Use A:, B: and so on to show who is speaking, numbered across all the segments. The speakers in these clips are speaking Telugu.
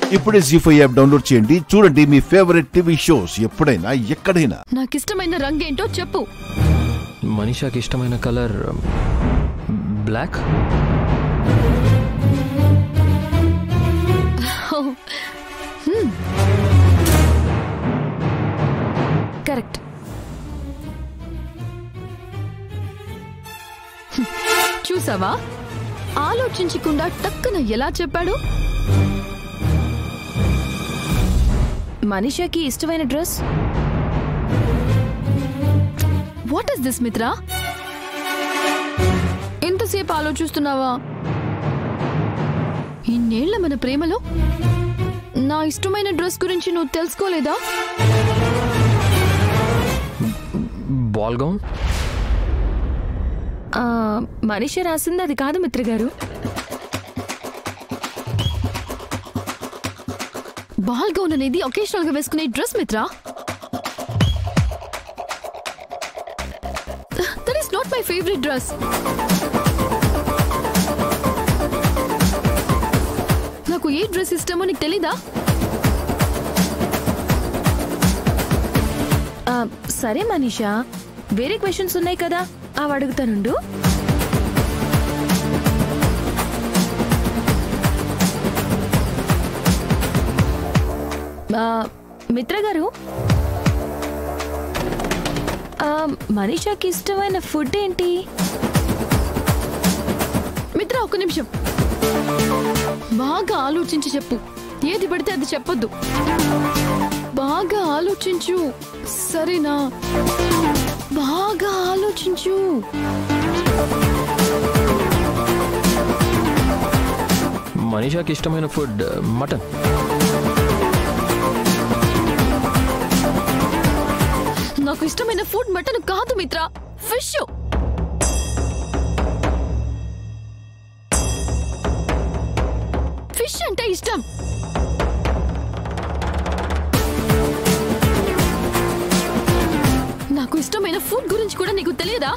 A: ఇప్పుడే జీ ఫైవ్ యాప్ డౌన్లోడ్ చేయండి చూడండి మీ ఫేవరెట్ టీవీ షోస్ ఎప్పుడైనా ఎక్కడైనా
B: నాకిష్టమైన రంగేంటో చెప్పు
C: మనీషాకి ఇష్టమైన కలర్ బ్లాక్
B: కరెక్ట్ చూసావా ఆలోచించకుండా టక్కున ఎలా చెప్పాడు
D: మనీషాకి ఇష్టమైన dress
B: what is this Mitra ఎంతసేపు ఆలోచిస్తున్నావా ఇన్నేళ్ల మన ప్రేమలో నా ఇష్టమైన డ్రెస్ గురించి నువ్వు తెలుసుకోలేదా
C: బాల్ గౌన్
D: ఆ, మనీషా రాసింది అది కాదు మిత్ర గారు
B: బాల్ గౌన్ అనేది ఒకేషనల్ గా వేసుకునే dress Mitra that is not my favourite dress నాకు ఏ డ్రెస్ ఇష్టమో నీకు తెలీదా
D: ఆ, సరే మనీషా వేరే క్వశ్చన్స్ ఉన్నాయి కదా అవి అడుగుతానుండు ఆ, మిత్ర గారు ఆ, మనీషాకి ఇష్టమైన ఫుడ్ ఏంటి
B: మిత్ర ఒక్క నిమిషం బాగా ఆలోచించి చెప్పు ఏది పడితే అది చెప్పొద్దు బాగా ఆలోచించు సరేనా బాగా ఆలోచించు
C: మనీషాకి ఇష్టమైన ఫుడ్ మటన్
B: నాకు ఇష్టమైన ఫుడ్ మటన్ కాదు మిత్ర ఫిష్ ఫిష్ అంటే ఇష్టం నాకు ఇష్టమైన ఫుడ్ గురించి కూడా నీకు తెలియదా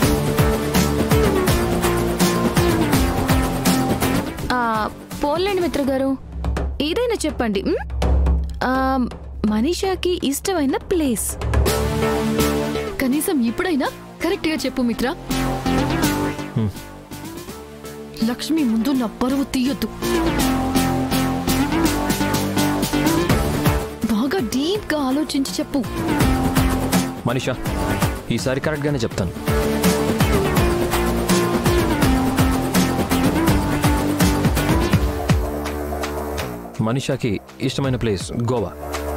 D: ఆ, పోన్లేండి మిత్ర గారు ఏదైనా చెప్పండి మ్? ఆ, మనీషాకి ఇష్టమైన ప్లేస్
B: కనీసం ఇప్పుడైనా కరెక్ట్ గా చెప్పు మిత్ర లక్ష్మి ముందు నా పరువు తీయొద్దు బాగా డీప్ గా ఆలోచించి చెప్పు
C: మనీషా ఈసారి కరెక్ట్గానే చెప్తాను మనీషాకి ఇష్టమైన ప్లేస్ గోవా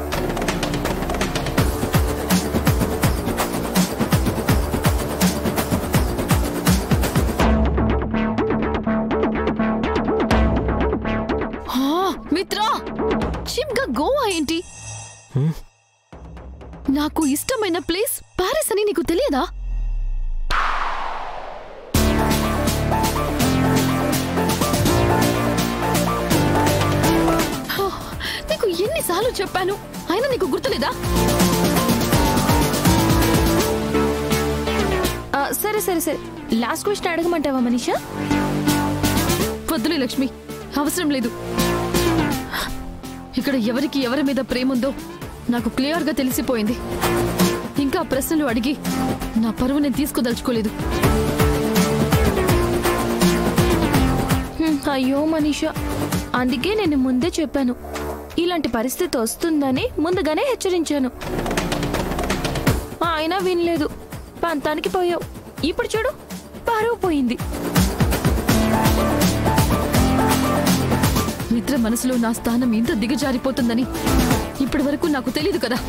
B: హా, మిత్ర చిప్ గా గోవా ఏంటి
C: హ్మ్?
B: నాకు ఇష్టమైన ప్లేస్ ప్యారిస్ అని నీకు తెలియదా హా, నీకు ఎన్నిసార్లు చెప్పాను అయినా నీకు గుర్తులేదా
D: ఆ, సరే సరే సరే లాస్ట్ క్వశ్చన్ అడగమంటావా మనీషా
B: వద్దులే లక్ష్మి అవసరం లేదు ఇక్కడ ఎవరికి ఎవరి మీద ప్రేమ ఉందో నాకు క్లియర్ గా తెలిసిపోయింది ఇంకా ప్రశ్నలు అడిగి నా పరువు నేను తీసుకోదలుచుకోలేదు
D: హ్మ్, అయ్యో మనీషా అందుకే నేను ముందే చెప్పాను ఇలాంటి పరిస్థితి వస్తుందని ముందుగానే హెచ్చరించాను అయినా వినలేదు పంతానికి పోయావు ఇప్పుడు చూడు పరువు పోయింది
B: మిత్ర మనసులో నా స్థానం ఇంత దిగజారిపోతుందని ఇప్పటి వరకు నాకు తెలియదు కదా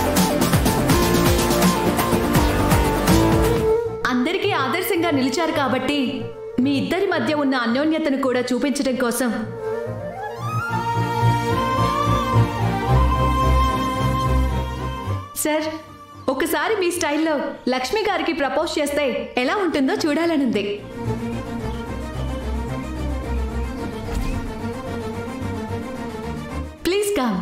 E: అందరికీ ఆదర్శంగా నిలిచారు కాబట్టి మీ ఇద్దరి మధ్య ఉన్న అన్యోన్యతను కూడా చూపించడం కోసం సార్ ఒకసారి మీ స్టైల్లో లక్ష్మి గారికి ప్రపోజ్ చేస్తే ఎలా ఉంటుందో చూడాలనుంది ప్లీజ్ కమ్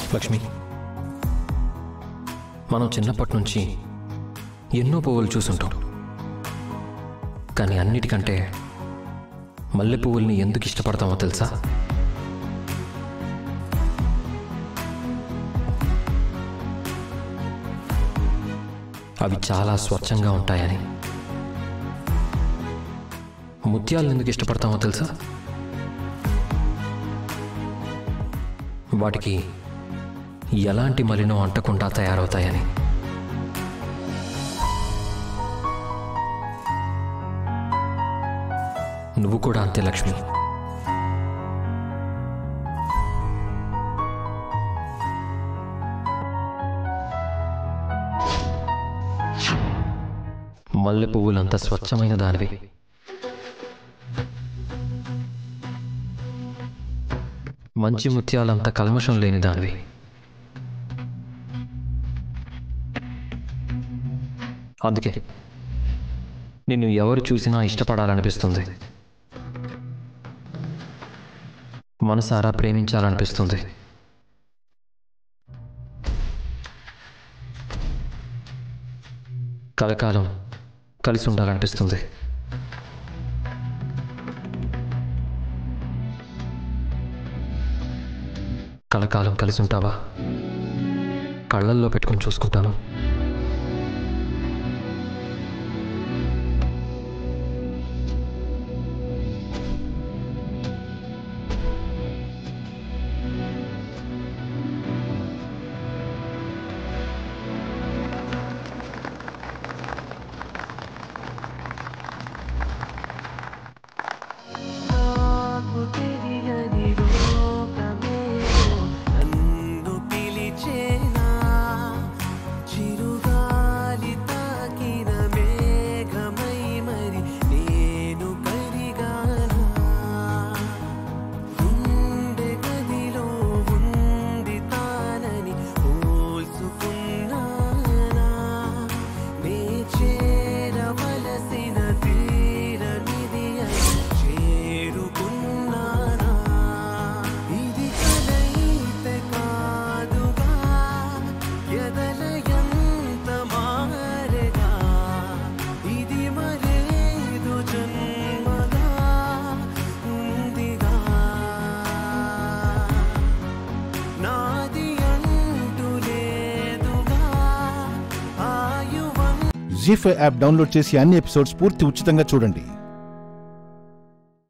C: లక్ష్మి మనం చిన్నప్పటి నుంచి ఎన్నో పువ్వులు చూసుంటాం కానీ అన్నిటికంటే మల్లె పువ్వుల్ని ఎందుకు ఇష్టపడతామో తెలుసా అవి చాలా స్వచ్ఛంగా ఉంటాయని ముత్యాలను ఎందుకు ఇష్టపడతామో తెలుసా వాటికి ఎలాంటి మలినం అంటకుండా తయారవుతాయని నువ్వు కూడా అంతే లక్ష్మి మల్లె పువ్వులంత స్వచ్ఛమైన దానివి మంచి ముత్యాలంత కల్మషం లేని దానివి అందుకే నిన్ను ఎవరు చూసినా ఇష్టపడాలనిపిస్తుంది మనసారా ప్రేమించాలనిపిస్తుంది కలకాలం కలిసి ఉండాలనిపిస్తుంది కలకాలం కలిసి ఉంటావా కళ్ళల్లో పెట్టుకొని చూసుకుంటాను
F: నాకు తెలియని లోకమేదో నన్ను పిలిచేనా చిరుగాలి తాకిన మేఘమై మరి నేను కరిగానా గుండె గదిలో ఉంది తానని పోల్చుకున్నానా నే చేరవలసిన తీరనిది అని చేరుకున్నానా ఇది కలయితే కాదుగా ఎదల ఎంత మారెగా ఇది మరేదు జన్మగా ఉందిగా నాది అంటూ లేదుగా ఆయువం
A: జీ ఫైవ్ యాప్ డౌన్లోడ్ చేసి అన్ని ఎపిసోడ్స్ పూర్తి ఉచితంగా చూడండి